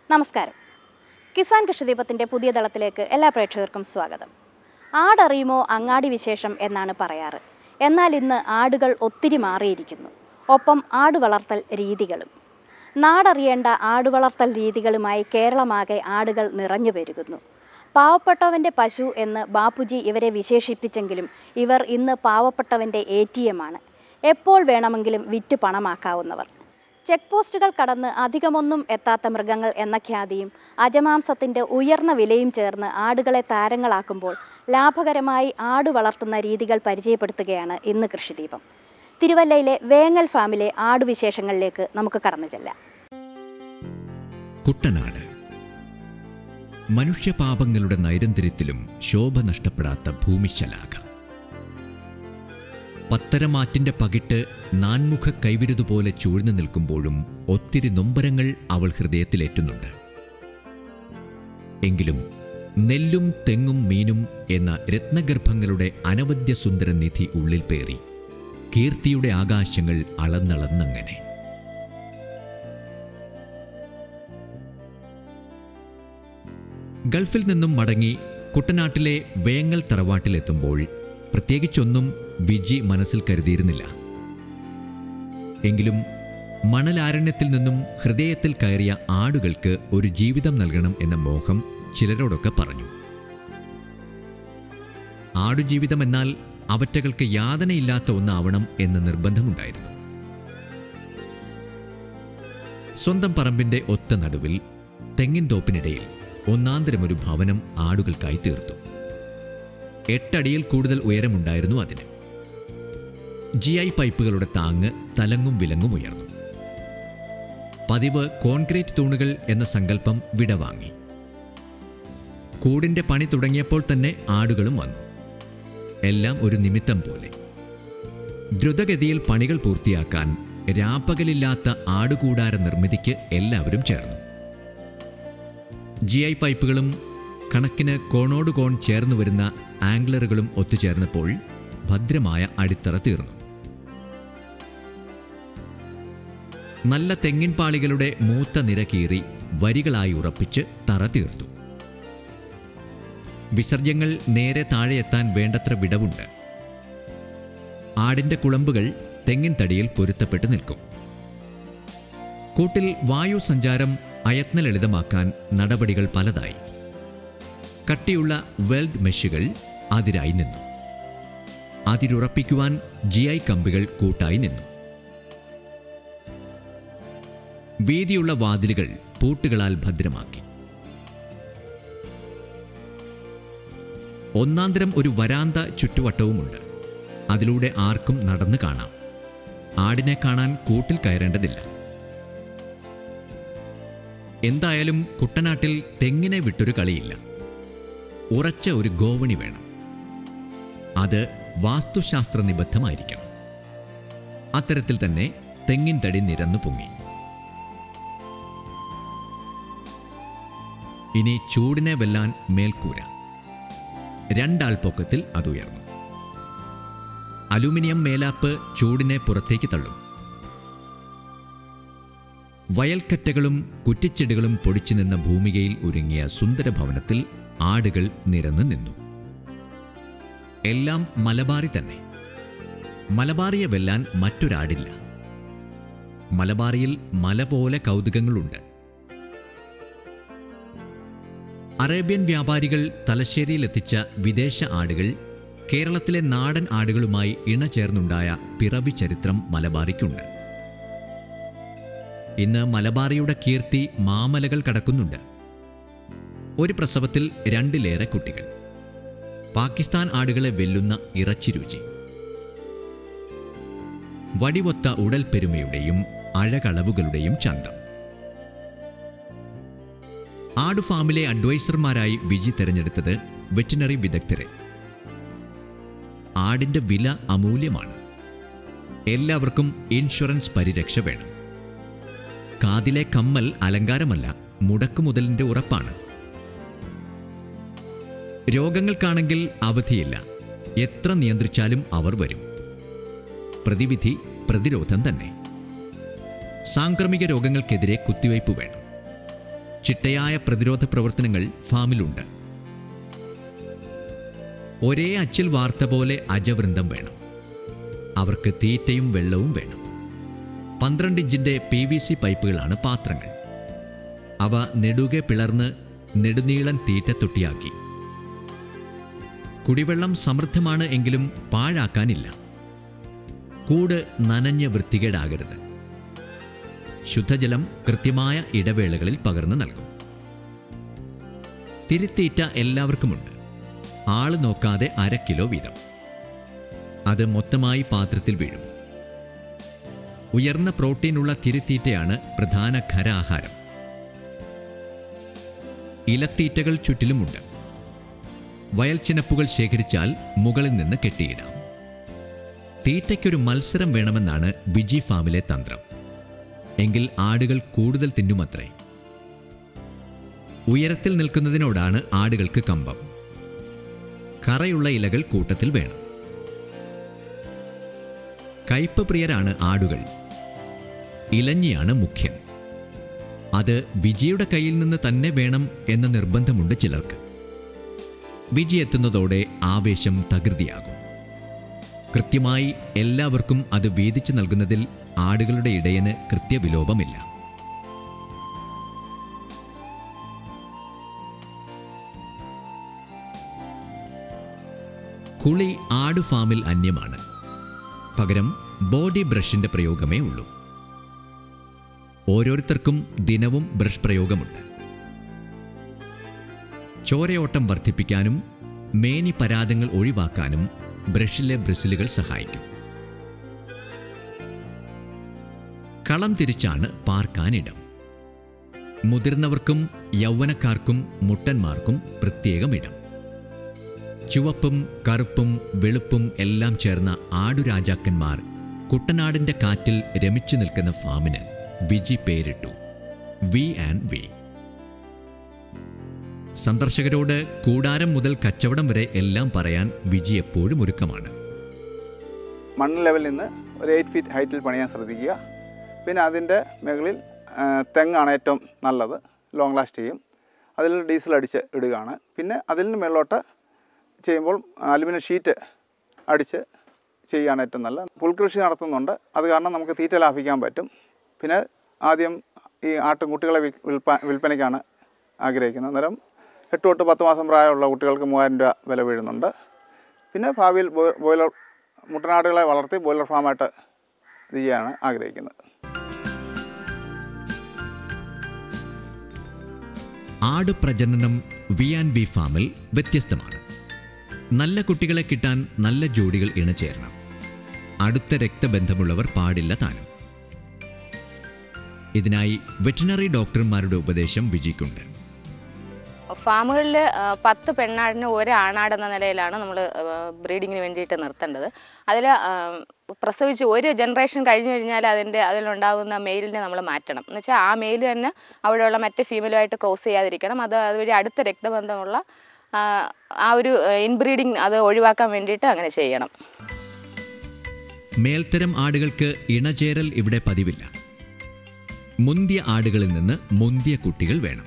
നമസ്കാരം കിസാൻ കൃഷിദീപത്തിൻ്റെ പുതിയ ദളത്തിലേക്ക് എല്ലാ പ്രേക്ഷകർക്കും സ്വാഗതം ആടറിയുമോ അങ്ങാടി വിശേഷം എന്നാണ് പറയാറ് എന്നാൽ ഇന്ന് ആടുകൾ ഒത്തിരി മാറിയിരിക്കുന്നു ഒപ്പം ആട് വളർത്തൽ രീതികളും നാടറിയേണ്ട ആടുവളർത്തൽ രീതികളുമായി കേരളമാകെ ആടുകൾ നിറഞ്ഞു പെരുകുന്നു പാവപ്പെട്ടവൻ്റെ പശു എന്ന് ബാപ്പുജി ഇവരെ വിശേഷിപ്പിച്ചെങ്കിലും ഇവർ ഇന്ന് പാവപ്പെട്ടവൻ്റെ എ ടി എമ്മാണ് എപ്പോൾ വേണമെങ്കിലും വിറ്റ് പണമാക്കാവുന്നവർ ചെക്ക് പോസ്റ്റുകൾ കടന്ന് അധികമൊന്നും എത്താത്ത മൃഗങ്ങൾ എന്ന ഖ്യാതിയും അജമാംസത്തിൻ്റെ ഉയർന്ന വിലയും ചേർന്ന് ആടുകളെ താരങ്ങളാക്കുമ്പോൾ ലാഭകരമായി ആട് വളർത്തുന്ന രീതികൾ പരിചയപ്പെടുത്തുകയാണ് ഇന്ന് കൃഷിദീപം തിരുവല്ലയിലെ വേങ്ങൽ ഫാമിലെ ആടുവിശേഷങ്ങളിലേക്ക് നമുക്ക് കടന്നു ചെല്ലാം കുട്ടനാട് മനുഷ്യപാപങ്ങളുടെ നൈരന്തര്യത്തിലും ശോഭ നഷ്ടപ്പെടാത്ത ഭൂമിശലാക പത്തരമാറ്റിന്റെ പകിട്ട് നാൻമുഖ കൈവിരുതുപോലെ ചൂഴ്ന്നു നിൽക്കുമ്പോഴും ഒത്തിരി നൊമ്പരങ്ങൾ അവൾ ഹൃദയത്തിലേറ്റുന്നുണ്ട് എങ്കിലും നെല്ലും തെങ്ങും മീനും എന്ന രത്നഗർഭങ്ങളുടെ അനവദ്യ സുന്ദര നിധി ഉള്ളിൽ പേറി കീർത്തിയുടെ ആകാശങ്ങൾ അളന്നളന്നങ്ങനെ ഗൾഫിൽ നിന്നും മടങ്ങി കുട്ടനാട്ടിലെ വേങ്ങൽ തറവാട്ടിലെത്തുമ്പോൾ പ്രത്യേകിച്ചൊന്നും വിജി മനസ്സിൽ കരുതിയിരുന്നില്ല എങ്കിലും മണലാരണ്യത്തിൽ നിന്നും ഹൃദയത്തിൽ കയറിയ ആടുകൾക്ക് ഒരു ജീവിതം നൽകണം എന്ന മോഹം ചിലരോടൊക്കെ പറഞ്ഞു ആടുജീവിതം എന്നാൽ അവറ്റകൾക്ക് യാതനയില്ലാത്ത ഒന്നാവണം എന്ന നിർബന്ധമുണ്ടായിരുന്നു സ്വന്തം പറമ്പിന്റെ ഒത്ത നടുവിൽ തെങ്ങിൻ തോപ്പിനിടയിൽ ഒന്നാന്തരമൊരു ഭവനം ആടുകൾക്കായി തീർത്തു എട്ടടിയിൽ കൂടുതൽ ഉയരമുണ്ടായിരുന്നു അതിന് ജി ഐ പൈപ്പുകളുടെ താങ്ങ് തലങ്ങും വിലങ്ങും ഉയർന്നു പതിവ് കോൺക്രീറ്റ് തൂണുകൾ എന്ന സങ്കല്പം വിടവാങ്ങി കൂടിന്റെ പണി തുടങ്ങിയപ്പോൾ തന്നെ ആടുകളും വന്നു എല്ലാം ഒരു നിമിത്തം പോലെ ദ്രുതഗതിയിൽ പണികൾ പൂർത്തിയാക്കാൻ രാപ്പകലില്ലാത്ത ആടുകൂടാര നിർമ്മിതിക്ക് എല്ലാവരും ചേർന്നു ജി ഐ പൈപ്പുകളും കണക്കിന് കോണോട് കോൺ ചേർന്നു വരുന്ന ആംഗ്ലറുകളും ഒത്തുചേർന്നപ്പോൾ ഭദ്രമായ അടിത്തറ തീർന്നു നല്ല തെങ്ങിൻ പാളികളുടെ മൂത്ത നിര കീറി വരികളായി ഉറപ്പിച്ച് തറ തീർത്തു വിസർജ്യങ്ങൾ നേരെ താഴെ എത്താൻ വേണ്ടത്ര വിടവുണ്ട് ആടിന്റെ കുളമ്പുകൾ തെങ്ങിൻ തടിയിൽ പൊരുത്തപ്പെട്ട് നിൽക്കും കൂട്ടിൽ വായു സഞ്ചാരം അയത്ന ലളിതമാക്കാൻ നടപടികൾ പലതായി കട്ടിയുള്ള വെൽഡ് മെഷുകൾ അതിരായി നിന്നു അതിരുറപ്പിക്കുവാൻ ജി ഐ കമ്പികൾ കൂട്ടായി നിന്നു വീതിയുള്ള വാതിലുകൾ പൂട്ടുകളാൽ ഭദ്രമാക്കി ഒന്നാന്തരം ഒരു വരാന്ത ചുറ്റുവട്ടവുമുണ്ട് അതിലൂടെ ആർക്കും നടന്നു കാണാം ആടിനെ കാണാൻ കൂട്ടിൽ കയറേണ്ടതില്ല എന്തായാലും കുട്ടനാട്ടിൽ തെങ്ങിനെ വിട്ടൊരു കളിയില്ല ഉറച്ച ഒരു ഗോവണി വേണം അത് വാസ്തുശാസ്ത്ര നിബദ്ധമായിരിക്കണം അത്തരത്തിൽ തന്നെ തെങ്ങിൻ തടി നിരന്നു പൊങ്ങി ഇനി ചൂടിനെ വെല്ലാൻ മേൽക്കൂര രണ്ടാൾ പൊക്കത്തിൽ അതുയർന്നു അലുമിനിയം മേലാപ്പ് ചൂടിനെ പുറത്തേക്ക് തള്ളും വയൽക്കറ്റകളും കുറ്റിച്ചെടികളും പൊടിച്ചു നിന്ന ഭൂമികയിൽ ഒരുങ്ങിയ സുന്ദര ഭവനത്തിൽ ആടുകൾ നിരന്നു നിന്നു എല്ലാം മലബാറി തന്നെ മലബാറിയെ വെല്ലാൻ മറ്റൊരാടില്ല മലബാറിയിൽ മല പോലെ കൗതുകങ്ങളുണ്ട് അറേബ്യൻ വ്യാപാരികൾ തലശ്ശേരിയിലെത്തിച്ച വിദേശ ആടുകൾ കേരളത്തിലെ നാടൻ ആടുകളുമായി ഇണചേർന്നുണ്ടായ പിറവി ചരിത്രം മലബാറിക്കുണ്ട് ഇന്ന് മലബാറിയുടെ കീർത്തി മാമലകൾ കടക്കുന്നുണ്ട് ഒരു പ്രസവത്തിൽ രണ്ടിലേറെ കുട്ടികൾ പാകിസ്ഥാൻ ആടുകളെ വെല്ലുന്ന ഇറച്ചി രുചി വടിവൊത്ത ഉടൽ പെരുമയുടെയും അഴകളവുകളുടെയും ചന്തം ആടു ഫാമിലെ അഡ്വൈസർമാരായി വിജി തെരഞ്ഞെടുത്തത് വെറ്റിനറി വിദഗ്ധരെ ആടിന്റെ വില അമൂല്യമാണ് എല്ലാവർക്കും ഇൻഷുറൻസ് പരിരക്ഷ വേണം കാതിലെ കമ്മൽ അലങ്കാരമല്ല മുടക്കുമുതലിന്റെ ഉറപ്പാണ് രോഗങ്ങൾക്കാണെങ്കിൽ അവധിയില്ല എത്ര നിയന്ത്രിച്ചാലും അവർ വരും പ്രതിവിധി പ്രതിരോധം തന്നെ സാംക്രമിക രോഗങ്ങൾക്കെതിരെ കുത്തിവയ്പ് വേണം ചിട്ടയായ പ്രതിരോധ പ്രവർത്തനങ്ങൾ ഫാമിലുണ്ട് ഒരേ അച്ചിൽ വാർത്ത പോലെ അജവൃന്ദം വേണം അവർക്ക് തീറ്റയും വെള്ളവും വേണം പന്ത്രണ്ട് ഇഞ്ചിന്റെ പി വി സി പൈപ്പുകളാണ് പാത്രങ്ങൾ അവ നെടുകെ പിളർന്ന് നെടുനീളൻ തീറ്റത്തൊട്ടിയാക്കി കുടിവെള്ളം സമൃദ്ധമാണ് എങ്കിലും പാഴാക്കാനില്ല കൂട് നനഞ്ഞ് വൃത്തികേടാകരുത് ശുദ്ധജലം കൃത്യമായ ഇടവേളകളിൽ പകർന്നു നൽകും തിരുത്തീറ്റ എല്ലാവർക്കുമുണ്ട് ആള് നോക്കാതെ അര കിലോ വീതം അത് മൊത്തമായി പാത്രത്തിൽ വീഴും ഉയർന്ന പ്രോട്ടീനുള്ള തിരുത്തീറ്റയാണ് പ്രധാന ഖരാഹാരം ഇലത്തീറ്റകൾ ചുറ്റിലുമുണ്ട് വയൽച്ചിനപ്പുകൾ ശേഖരിച്ചാൽ മുകളിൽ നിന്ന് കെട്ടിയിടാം തീറ്റയ്ക്കൊരു മത്സരം വേണമെന്നാണ് വിജി ഫാമിലെ തന്ത്രം എങ്കിൽ ആടുകൾ കൂടുതൽ തിന്നുമത്രേ ഉയരത്തിൽ നിൽക്കുന്നതിനോടാണ് ആടുകൾക്ക് കമ്പം കറയുള്ള ഇലകൾ കൂട്ടത്തിൽ വേണം കയ്പ് പ്രിയരാണ് ആടുകൾ ഇലഞ്ഞിയാണ് മുഖ്യൻ അത് വിജിയുടെ കയ്യിൽ നിന്ന് തന്നെ വേണം എന്ന നിർബന്ധമുണ്ട് ചിലർക്ക് വിജി എത്തുന്നതോടെ ആവേശം തകൃതിയാകും കൃത്യമായി എല്ലാവർക്കും അത് വീതിച്ചു നൽകുന്നതിൽ ആടുകളുടെ ഇടയന് കൃത്യവിലോപമില്ല കുളി ആടു ഫാമിൽ അന്യമാണ് പകരം ബോഡി ബ്രഷിന്റെ പ്രയോഗമേ ഉള്ളൂ ഓരോരുത്തർക്കും ദിനവും ബ്രഷ് പ്രയോഗമുണ്ട് ചോരയോട്ടം വർദ്ധിപ്പിക്കാനും മേനി പരാതങ്ങൾ ഒഴിവാക്കാനും ബ്രഷിലെ ബ്രസിലുകൾ സഹായിക്കും കളം തിരിച്ചാണ് പാർക്കാനിടം മുതിർന്നവർക്കും യൗവനക്കാർക്കും മുട്ടന്മാർക്കും പ്രത്യേകം ഇടം ചുവപ്പും കറുപ്പും വെളുപ്പും എല്ലാം ചേർന്ന ആടുരാജാക്കന്മാർ കുട്ടനാടിന്റെ കാറ്റിൽ രമിച്ചു നിൽക്കുന്ന ഫാമിന് വിജി പേരിട്ടു വി ആൻഡ് വി സന്ദർശകരോട് കൂടാരം മുതൽ കച്ചവടം വരെ എല്ലാം പറയാൻ വിജി എപ്പോഴും ഒരുക്കമാണ് മണ്ണ് ലെവലിൽ നിന്ന് ഒരു എയ്റ്റ് ഫീറ്റ് ഹൈറ്റിൽ പണിയാൻ ശ്രദ്ധിക്കുക പിന്നെ അതിൻ്റെ മുകളിൽ ആ, തെങ്ങാണ് ഏറ്റവും നല്ലത് ലോങ് ലാസ്റ്റ് ചെയ്യും അതിൽ ഡീസൽ അടിച്ച് ഇടുകയാണ് പിന്നെ അതിൽ നിന്ന് മുകളിലോട്ട് ചെയ്യുമ്പോൾ അലുമിനിയം ഷീറ്റ് അടിച്ച് ചെയ്യുകയാണ് ഏറ്റവും നല്ല പുൽകൃഷി നടത്തുന്നുണ്ട് അത് കാരണം നമുക്ക് തീറ്റ ലാഭിക്കാൻ പറ്റും പിന്നെ ആദ്യം ഈ ആട്ടിൻകുട്ടികളെ വിൽ- വിൽപ്പ വിൽപ്പനയ്ക്കാണ് ആഗ്രഹിക്കുന്നത് അന്നേരം എട്ട് തൊട്ട് പത്ത് മാസം പ്രായമുള്ള കുട്ടികൾക്ക് മൂവായിരം രൂപ വില വീഴുന്നുണ്ട് പിന്നെ ഭാവിയിൽ ബോ- ബോയിലർ മുട്ടനാടുകളെ വളർത്തി ബോയിലർ ഫാമായിട്ട് ഇത് ചെയ്യാനാണ് ആഗ്രഹിക്കുന്നത് ആട് പ്രജനനം വി ആൻഡ് വി ഫാമിൽ വ്യത്യസ്തമാണ് നല്ല കുട്ടികളെ കിട്ടാൻ നല്ല ജോഡികൾ ഇണചേരണം അടുത്ത രക്തബന്ധമുള്ളവർ പാടില്ല താനും ഇതിനായി വെറ്റിനറി ഡോക്ടർമാരുടെ ഉപദേശം വിജിക്കുണ്ട് ഫാമുകളിൽ പത്ത് പെണ്ണാടിന് ഒരു ആണാട് എന്ന നിലയിലാണ് നമ്മൾ ബ്രീഡിങ്ങിന് വേണ്ടിയിട്ട് നിർത്തേണ്ടത് അതിൽ പ്രസവിച്ച് ഒരു ജനറേഷൻ കഴിഞ്ഞു കഴിഞ്ഞാൽ അതിൻ്റെ അതിലുണ്ടാകുന്ന മെയിലിനെ നമ്മൾ മാറ്റണം എന്ന് വെച്ചാൽ ആ മെയിൽ തന്നെ അവിടെയുള്ള മറ്റ് ഫീമെയിലുമായിട്ട് ക്രോസ് ചെയ്യാതിരിക്കണം അത് അതുവഴി അടുത്ത രക്തബന്ധമുള്ള ആ, ആ ഒരു ഇൻബ്രീഡിങ് അത് ഒഴിവാക്കാൻ വേണ്ടിയിട്ട് അങ്ങനെ ചെയ്യണം മേൽത്തരം ആടുകൾക്ക് ഇണചേരൽ ഇവിടെ പതിവില്ല മുന്തിയ ആടുകളിൽ നിന്ന് മുന്തിയ കുട്ടികൾ വേണം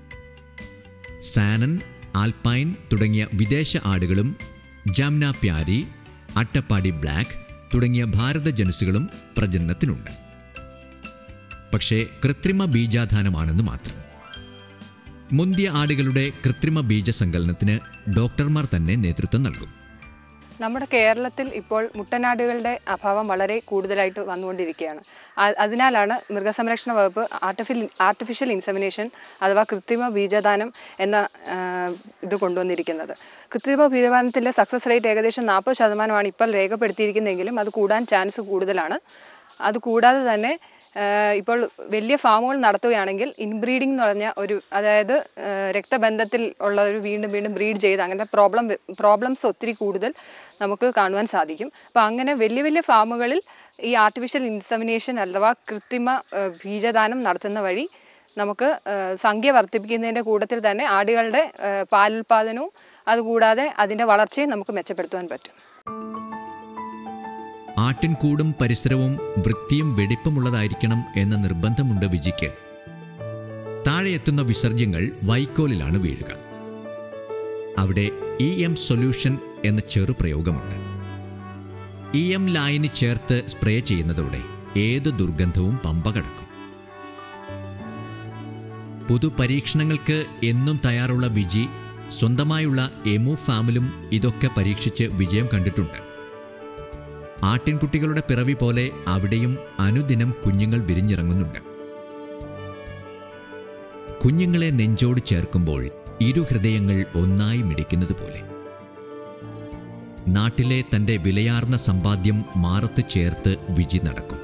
സാനൻ ആൽപൈൻ തുടങ്ങിയ വിദേശ ആടുകളും ജാംന പ്യാരി അട്ടപ്പാടി ബ്ലാക്ക് തുടങ്ങിയ ഭാരത ജനുസുകളും പ്രജനനത്തിനുണ്ട് പക്ഷേ കൃത്രിമ ബീജാധാനമാണെന്ന് മാത്രം മുന്തിയ ആടുകളുടെ കൃത്രിമ ബീജസങ്കലനത്തിന് ഡോക്ടർമാർ തന്നെ നേതൃത്വം നൽകും നമ്മുടെ കേരളത്തിൽ ഇപ്പോൾ മുട്ടനാടുകളുടെ അഭാവം വളരെ കൂടുതലായിട്ട് വന്നുകൊണ്ടിരിക്കുകയാണ് ആ- അതിനാലാണ് മൃഗസംരക്ഷണ വകുപ്പ് ആർട്ടിഫിൽ ആർട്ടിഫിഷ്യൽ ഇൻസെമിനേഷൻ അഥവാ കൃത്രിമ ബീജദാനം എന്ന ആ, ഇത് കൊണ്ടുവന്നിരിക്കുന്നത് കൃത്രിമ ബീജദാനത്തിൻ്റെ സക്സസ് റേറ്റ് ഏകദേശം നാൽപ്പത് ശതമാനമാണ് ഇപ്പോൾ രേഖപ്പെടുത്തിയിരിക്കുന്നതെങ്കിലും അത് കൂടാൻ ചാൻസ് കൂടുതലാണ് അത് കൂടാതെ തന്നെ ആ, ഇപ്പോൾ വലിയ ഫാമുകൾ നടത്തുകയാണെങ്കിൽ ഇൻബ്രീഡിംഗ് എന്ന് പറഞ്ഞ ഒരു അതായത് ആ, രക്തബന്ധത്തിൽ ഉള്ള ഒരു വീണ്ടും വീണ്ടും ബ്രീഡ് ചെയ്ത് അങ്ങനത്തെ പ്രോബ്ലം പ്രോബ്ലംസ് ഒത്തിരി കൂടുതൽ നമുക്ക് കാണുവാൻ സാധിക്കും അപ്പോൾ അങ്ങനെ വലിയ വലിയ ഫാമുകളിൽ ഈ ആർട്ടിഫിഷ്യൽ ഇൻസമിനേഷൻ അഥവാ കൃത്രിമ ആ, ബീജദാനം നടത്തുന്ന വഴി നമുക്ക് ആ, സംഖ്യ വർദ്ധിപ്പിക്കുന്നതിൻ്റെ കൂട്ടത്തിൽ തന്നെ ആടുകളുടെ ആ, പാലുൽപാദനവും അതുകൂടാതെ അതിൻ്റെ വളർച്ചയും നമുക്ക് മെച്ചപ്പെടുത്തുവാൻ പറ്റും ആട്ടിൻകൂടും പരിസരവും വൃത്തിയും വെടിപ്പുമുള്ളതായിരിക്കണം എന്ന നിർബന്ധമുണ്ട് വിജിക്ക് താഴെ എത്തുന്ന വിസർജ്യങ്ങൾ വൈക്കോലിലാണ് വീഴുക അവിടെ ഇ എം സൊല്യൂഷൻ എന്ന ചെറുപ്രയോഗമുണ്ട് ഇ എം ലായനി ചേർത്ത് സ്പ്രേ ചെയ്യുന്നതോടെ ഏത് ദുർഗന്ധവും പമ്പ കടക്കും പുതുപരീക്ഷണങ്ങൾക്ക് എന്നും തയ്യാറുള്ള വിജി സ്വന്തമായുള്ള എമു ഫാമിലും ഇതൊക്കെ പരീക്ഷിച്ച് വിജയം കണ്ടിട്ടുണ്ട് ആട്ടിൻകുട്ടികളുടെ പിറവി പോലെ അവിടെയും അനുദിനം കുഞ്ഞുങ്ങൾ വിരിഞ്ഞിറങ്ങുന്നുണ്ട് കുഞ്ഞുങ്ങളെ നെഞ്ചോട് ചേർക്കുമ്പോൾ ഇരു ഹൃദയങ്ങൾ ഒന്നായി മിടിക്കുന്നത് പോലെ നാട്ടിലെ തന്റെ വിലയാർന്ന സമ്പാദ്യം മാറത്ത് ചേർത്ത് വിജി നടക്കും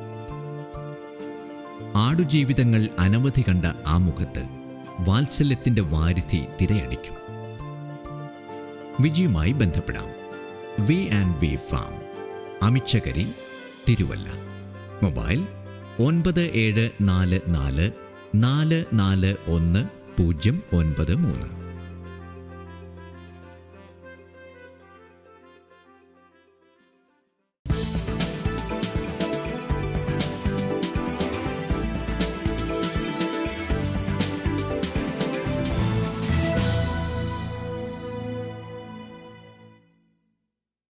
ആടുജീവിതങ്ങൾ അനവധി കണ്ട ആ മുഖത്ത് വാത്സല്യത്തിന്റെ വാരിധി തിരയടിക്കും വിജിയുമായി ബന്ധപ്പെടാം V and V farm Amichakari Thiruvalla mobile ഒൻപത് ഏഴ് നാല് നാല് നാല് നാല് ഒന്ന് പൂജ്യം ഒൻപത് മൂന്ന്